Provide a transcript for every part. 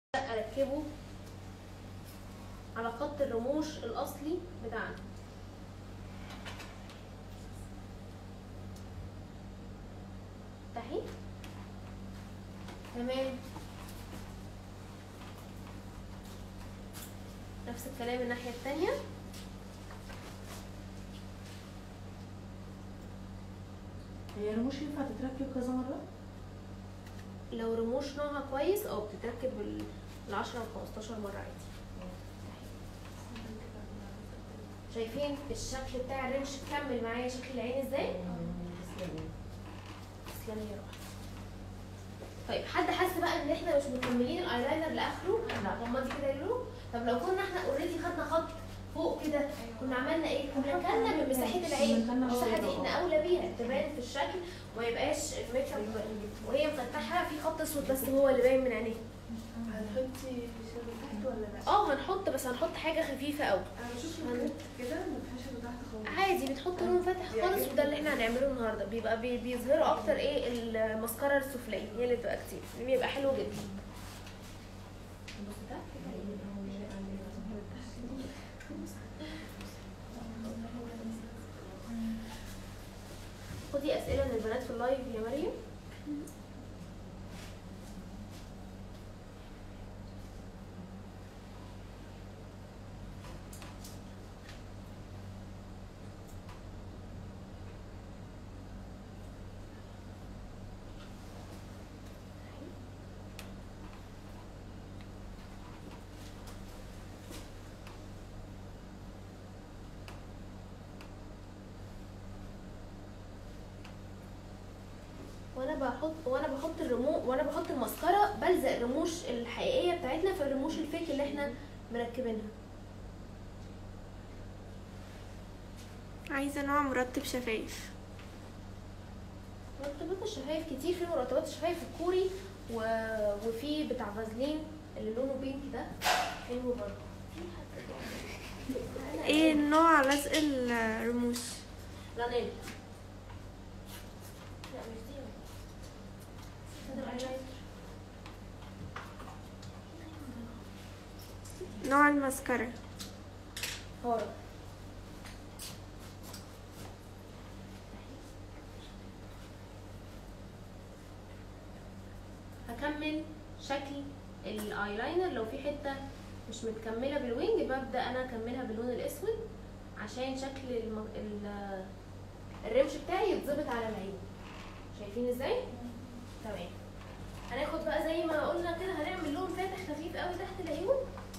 اركبه على خط الرموش الاصلي بتاعنا افتحي تمام نفس الكلام الناحية التانية هي رموش ينفع تتركب كذا مرة؟ لو رموش نوعها كويس او بتتركب ال 10 و 15 مرة عادي شايفين الشكل بتاع الرمش كمل معايا شكل العين ازاي؟ تسلمي يا روحي طيب حد حس بقى ان احنا مش مكملين الايلاينر لاخره؟ لا. هما دي كده يقولوا طب لو كنا احنا اوريدي خدنا خط فوق كده كنا عملنا ايه؟ كنا كلنا من مساحة العين كنا المساحة دي أولى احنا اولى بيها تبان في الشكل وما يبقاش الميك اب وهي مفتحة في خط اسود بس هو اللي باين من عينيها هتحطي شادو تحت ولا لا؟ اه هنحط بس هنحط حاجة خفيفة قوي انا بشوف البنات كده ما فيهاش شادو تحت خالص عادي بتحط لون فاتح خالص وده اللي احنا هنعمله النهارده بيبقى بي- بيظهروا اكتر ايه المسكره السفليه هي اللي بتبقى كتير بيبقى حلو جدا خدي اسئله من البنات في اللايف يا مريم وانا بحط وانا بحط الرموش وانا بحط المسكره بلزق الرموش الحقيقيه بتاعتنا في الرموش الفيك اللي احنا مركبينها عايزة نوع مرطب شفايف مرطبات الشفايف كتير في مرطبات الشفايف الكوري و... وفي بتاع فازلين اللي لونه بينك ده حلو برضه ايه نوع لزق الرموش لانيل لا مش دي هذا الايلاينر نوع الماسكارا هورا هكمل شكل الايلاينر لو في حته مش متكمله بالوينج ببدا انا اكملها باللون الاسود عشان شكل الم... ال... الرمش بتاعي يتظبط على العين شايفين ازاي تمام هناخد بقى زي ما قلنا كده هنعمل لون فاتح خفيف قوي تحت العيون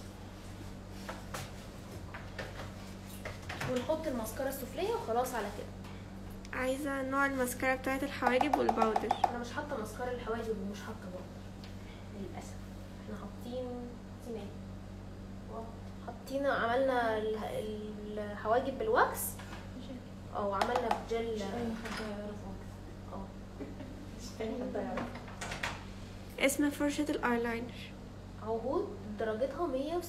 ونحط الماسكارا السفليه وخلاص على كده عايزة نوع الماسكارا بتاعت الحواجب والباودر انا مش حاطه ماسكارا الحواجب ومش حاطه بقى للاسف احنا حاطين حاطين ايه حاطين عملنا ال- الحواجب بالواكس او عملنا بجل اه اسم فرشة الايلاينر عهود درجتها 160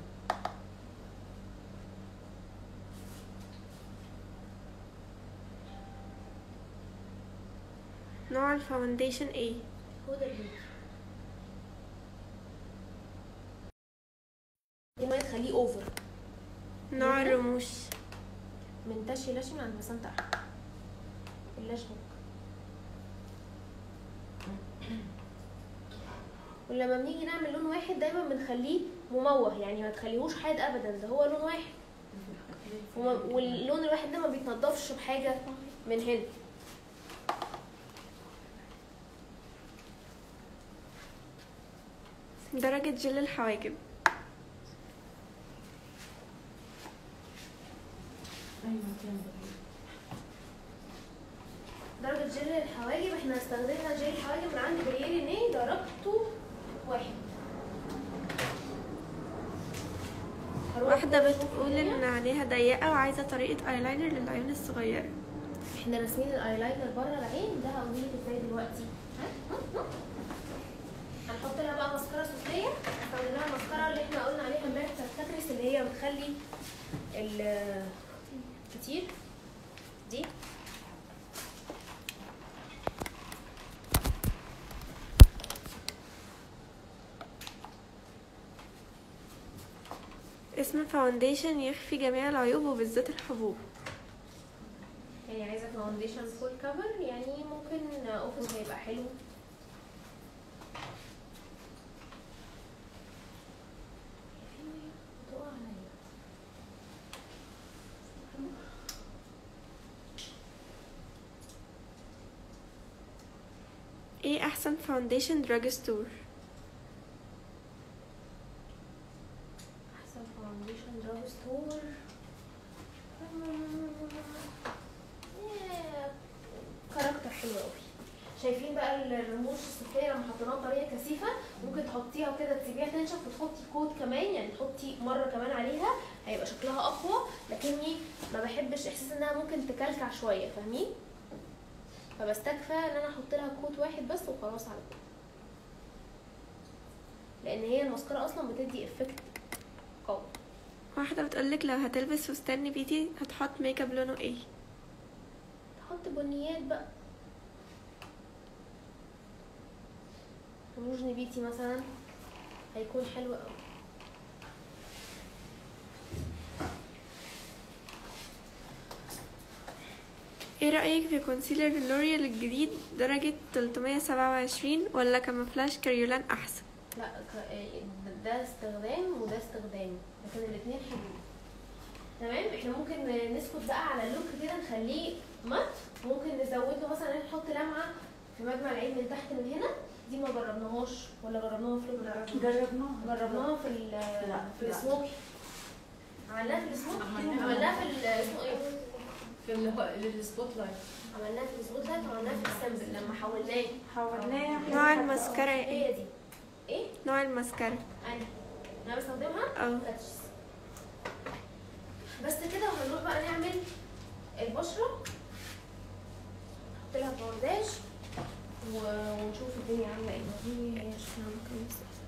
نوع الفاونديشن ايه هدى البيوتي دي ما تخليه اوفر نوع هنا؟ الرموش من تاشي لاشي من عند بسنت احمد اللاش هوك ولما بنيجي نعمل لون واحد دايما بنخليه مموه يعني ما تخليهوش حاد ابدا ده هو لون واحد وما- واللون الواحد ده ما بيتنضفش بحاجه من هنا درجة جل الحواجب ايوه كان درجة جل الحواجب احنا استخدمنا جل الحواجب من عند برييري ني درجته واحد هروح واحدة أشوف بتقول هنا. ان عينيها ضيقة وعايزة طريقة ايلاينر للعيون الصغيرة احنا راسمين الايلاينر بره العين ده هقولك ازاي دلوقتي ها؟ ها؟ ها؟ هنحط لها بقى مسكره سفليه هستخدم لها المسكره اللي احنا قلنا عليها امبارح بتاعت كاتريس اللي هي بتخلي ال كتير دي اسم فاونديشن يخفي جميع العيوب وبالذات الحبوب يعني عايزه فاونديشن فول كفر يعني ممكن اوفيس هيبقى حلو بتقع عليا. ايه احسن فاونديشن دراج ستور احسن فاونديشن دراج ستور كاركتر حلو قوي شايفين بقى الرموش الصفريه لما حطيناها بطريقه كثيفه ممكن تحطيها كده تسيبيها تنشف وتحطي كود كمان يعني تحطي مره كمان عليها هيبقى شكلها اقوى لكني ما بحبش احساس انها ممكن تكلكع شويه فاهمين فبستكفى ان انا احط لها كود واحد بس وخلاص على كده لان هي الماسكارا اصلا بتدي افكت قوي واحدة بتقولك لو هتلبس فستان نبيتي هتحط ميك اب لونه ايه تحط بنيات بقى روج نبيتي مثلا هيكون حلو قوي ايه رأيك في كونسيلر لوريال الجديد درجة 327 ولا كاموفلاج كريولان احسن لا ك- ده- ده استخدام وده استخدام لكن الاتنين حلوين تمام احنا ممكن نسكت بقى على اللوك كده نخليه مات ممكن نزود له مثلا نحط لمعه في مجمع العين من تحت من هنا دي ما جربناهاش ولا جربناها في لوك جربناها جربناها في ال لا، في لا. السموكي عملناها في السموكي عملناها. عملناها في ال- اسمه ايه في ال- السبوت لايت عملناها في السبوت لايت وعملناها في السامبل لما حولناه حولناها نوع الماسكارا ايه هي دي ايه نوع الماسكارا انا انا بستخدمها اه كاتشز بس كده وهنروح بقى نعمل البشرة نحط لها بارداج و- ونشوف الدنيا عاملة ايه